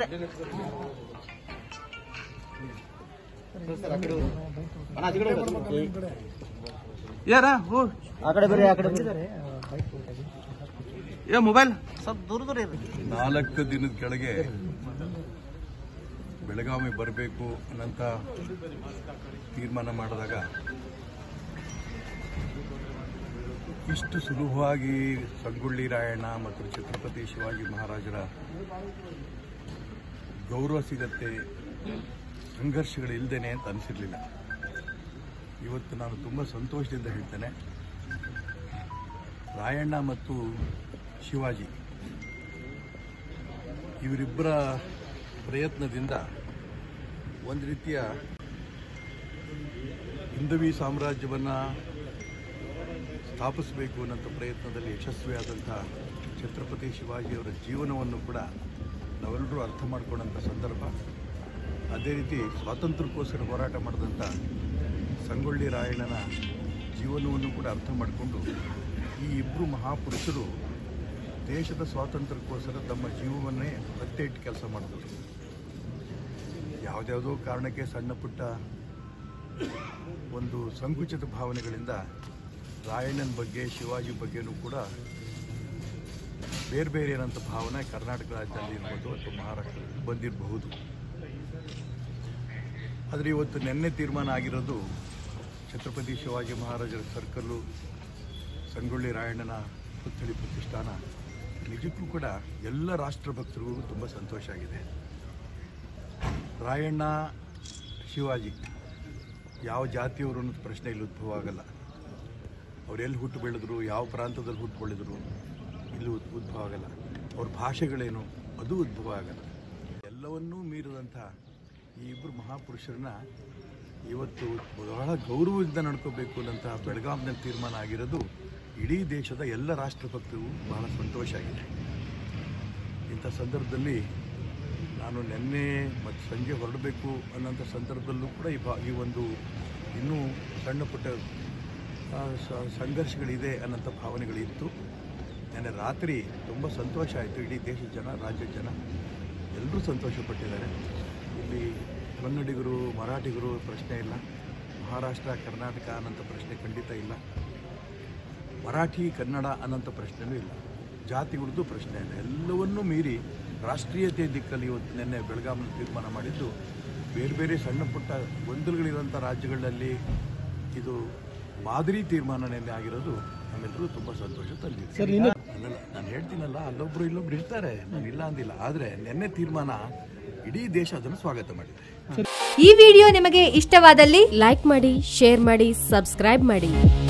ಯಾರ ಓ ಆ ಕಡೆ ಬರ್ರಿ ಆ ಕಡೆ ಏ ಮೊಬೈಲ್ ಸ್ವಲ್ಪ ದೂರ ದೂರ ಇರ್ರಿ ನಾಲ್ಕು ದಿನದ ಕೆಳಗೆ ಬೆಳಗಾವಿ ಬರಬೇಕು ಅನ್ನಂತ ತೀರ್ಮಾನ ಮಾಡಿದಾಗ ಇಷ್ಟು ಸುಲಭವಾಗಿ ಸಂಗೊಳ್ಳಿ ರಾಯಣ್ಣ ಮತ್ತು ಛತ್ರಪತಿ ಶಿವಾಜಿ ಮಹಾರಾಜರ ಗೌರವ ಸಿಗತ್ತೆ ಸಂಘರ್ಷಗಳಿಲ್ಲದೇನೆ ಅಂತ ಅನಿಸಿರ್ಲಿಲ್ಲ ಇವತ್ತು ನಾನು ತುಂಬ ಸಂತೋಷದಿಂದ ಹೇಳ್ತೇನೆ ರಾಯಣ್ಣ ಮತ್ತು ಶಿವಾಜಿ ಇವರಿಬ್ಬರ ಪ್ರಯತ್ನದಿಂದ ಒಂದು ರೀತಿಯ ಹಿಂದವಿ ಸಾಮ್ರಾಜ್ಯವನ್ನು ಸ್ಥಾಪಿಸಬೇಕು ಅನ್ನೋಂಥ ಪ್ರಯತ್ನದಲ್ಲಿ ಯಶಸ್ವಿಯಾದಂಥ ಛತ್ರಪತಿ ಶಿವಾಜಿಯವರ ಜೀವನವನ್ನು ಕೂಡ ನಾವೆಲ್ಲರೂ ಅರ್ಥ ಮಾಡ್ಕೊಂಡಂಥ ಸಂದರ್ಭ ಅದೇ ರೀತಿ ಸ್ವಾತಂತ್ರ್ಯಕ್ಕೋಸ್ಕರ ಹೋರಾಟ ಮಾಡಿದಂಥ ಸಂಗೊಳ್ಳಿ ರಾಯಣ್ಣನ ಜೀವನವನ್ನು ಕೂಡ ಅರ್ಥ ಮಾಡಿಕೊಂಡು ಈ ಇಬ್ಬರು ಮಹಾಪುರುಷರು ದೇಶದ ಸ್ವಾತಂತ್ರ್ಯಕ್ಕೋಸ್ಕರ ತಮ್ಮ ಜೀವವನ್ನೇ ಒತ್ತೆ ಇಟ್ಟು ಕೆಲಸ ಮಾಡಿದ್ರು ಯಾವುದ್ಯಾವುದೋ ಕಾರಣಕ್ಕೆ ಸಣ್ಣ ಪುಟ್ಟ ಒಂದು ಸಂಕುಚಿತ ಭಾವನೆಗಳಿಂದ ರಾಯಣ್ಣನ ಬಗ್ಗೆ ಶಿವಾಜಿ ಬಗ್ಗೆನೂ ಕೂಡ ಬೇರೆ ಬೇರೆ ಏನಂತ ಭಾವನೆ ಕರ್ನಾಟಕ ರಾಜ್ಯದಲ್ಲಿ ಇರ್ಬೋದು ಅಥವಾ ಮಹಾರಾಷ್ಟ್ರದಲ್ಲಿ ಬಂದಿರಬಹುದು ಆದರೆ ಇವತ್ತು ನಿನ್ನೆ ತೀರ್ಮಾನ ಆಗಿರೋದು ಛತ್ರಪತಿ ಶಿವಾಜಿ ಮಹಾರಾಜರ ಸರ್ಕಲ್ಲು ಸಂಗೊಳ್ಳಿ ರಾಯಣ್ಣನ ಪುತ್ಥಳಿ ಪ್ರತಿಷ್ಠಾನ ನಿಜಕ್ಕೂ ಕೂಡ ಎಲ್ಲ ರಾಷ್ಟ್ರಭಕ್ತರಿಗೂ ತುಂಬ ಸಂತೋಷ ಆಗಿದೆ ರಾಯಣ್ಣ ಶಿವಾಜಿ ಯಾವ ಜಾತಿಯವರು ಅನ್ನೋದು ಪ್ರಶ್ನೆ ಇಲ್ಲಿ ಉದ್ಭವ ಆಗಲ್ಲ ಅವ್ರು ಎಲ್ಲಿ ಹುಟ್ಟು ಬೆಳೆದ್ರು ಯಾವ ಪ್ರಾಂತದಲ್ಲಿ ಹುಟ್ಟು ಬೆಳೆದ್ರು ಇಲ್ಲಿ ಉದ್- ಉದ್ಭವ ಆಗಲ್ಲ ಅವ್ರ ಭಾಷೆಗಳೇನು ಅದು ಉದ್ಭವ ಆಗಲ್ಲ ಎಲ್ಲವನ್ನೂ ಮೀರಿದಂಥ ಈ ಇಬ್ಬರು ಮಹಾಪುರುಷರನ್ನ ಇವತ್ತು ಬಹಳ ಗೌರವದಿಂದ ನಡ್ಕೋಬೇಕು ಅನ್ನಂಥ ಬೆಳಗಾಂನಲ್ಲಿ ತೀರ್ಮಾನ ಆಗಿರೋದು ಇಡೀ ದೇಶದ ಎಲ್ಲ ರಾಷ್ಟ್ರಭಕ್ತರಿಗೂ ಬಹಳ ಸಂತೋಷ ಆಗಿದೆ ಇಂಥ ಸಂದರ್ಭದಲ್ಲಿ ನಾನು ನಿನ್ನೆ ಮತ್ತು ಸಂಜೆ ಹೊರಡಬೇಕು ಅನ್ನೋಂಥ ಸಂದರ್ಭದಲ್ಲೂ ಕೂಡ ಈ ಬಾ ಈ ಒಂದು ಇನ್ನೂ ಸಣ್ಣ ಪುಟ್ಟ ಆ, ಸ- ಸಂಘರ್ಷಗಳಿದೆ ಅನ್ನೋಂಥ ಭಾವನೆಗಳಿತ್ತು ನೆನ್ನೆ ರಾತ್ರಿ ತುಂಬ ಸಂತೋಷ ಆಯಿತು ಇಡೀ ದೇಶದ ಜನ ರಾಜ್ಯದ ಜನ ಎಲ್ಲರೂ ಸಂತೋಷಪಟ್ಟಿದ್ದಾರೆ ಇಲ್ಲಿ ಕನ್ನಡಿಗರು ಮರಾಠಿಗರು ಪ್ರಶ್ನೆ ಇಲ್ಲ ಮಹಾರಾಷ್ಟ್ರ ಕರ್ನಾಟಕ ಅನ್ನೋಂಥ ಪ್ರಶ್ನೆ ಖಂಡಿತ ಇಲ್ಲ ಮರಾಠಿ ಕನ್ನಡ ಅನ್ನೋಂಥ ಪ್ರಶ್ನೆನೂ ಇಲ್ಲ ಜಾತಿಗಳದ್ದು ಪ್ರಶ್ನೆ ಇಲ್ಲ ಎಲ್ಲವನ್ನೂ ಮೀರಿ ರಾಷ್ಟ್ರೀಯತೆ ದಿಕ್ಕಲ್ಲಿ ಇವತ್ತು ನಿನ್ನೆ ಬೆಳಗಾವಿನಲ್ಲಿ ತೀರ್ಮಾನ ಮಾಡಿದ್ದು ಬೇರೆ ಬೇರೆ ಸಣ್ಣ ಪುಟ್ಟ ಗೊಂದಲಗಳಿರುವಂಥ ರಾಜ್ಯಗಳಲ್ಲಿ ಇದು ಮಾದರಿ ತೀರ್ಮಾನ ನಿನ್ನೆ ಆಗಿರೋದು ನಮ್ಮೆಲ್ಲರೂ ತುಂಬ ಸಂತೋಷ ತಂದಿದೆ ಅಲ್ಲಲ್ಲ ನಾನು ಹೇಳ್ತೀನಲ್ಲ ಅಲ್ಲೊಬ್ರು ಇಲ್ಲೊಬ್ರು ಇರ್ತಾರೆ ನಾನು ಇಲ್ಲ ಅಂದಿಲ್ಲ ಆದರೆ ನಿನ್ನೆ ತೀರ್ಮಾನ ಇಡೀ ದೇಶ ಅದನ್ನು ಸ್ವಾಗತ ಮಾಡಿದೆ ಈ ವಿಡಿಯೋ ನಿಮಗೆ ಇಷ್ಟವಾದಲ್ಲಿ ಲೈಕ್ ಮಾಡಿ ಶೇರ್ ಮಾಡಿ ಸಬ್ಸ್ಕ್ರೈಬ್ ಮಾಡಿ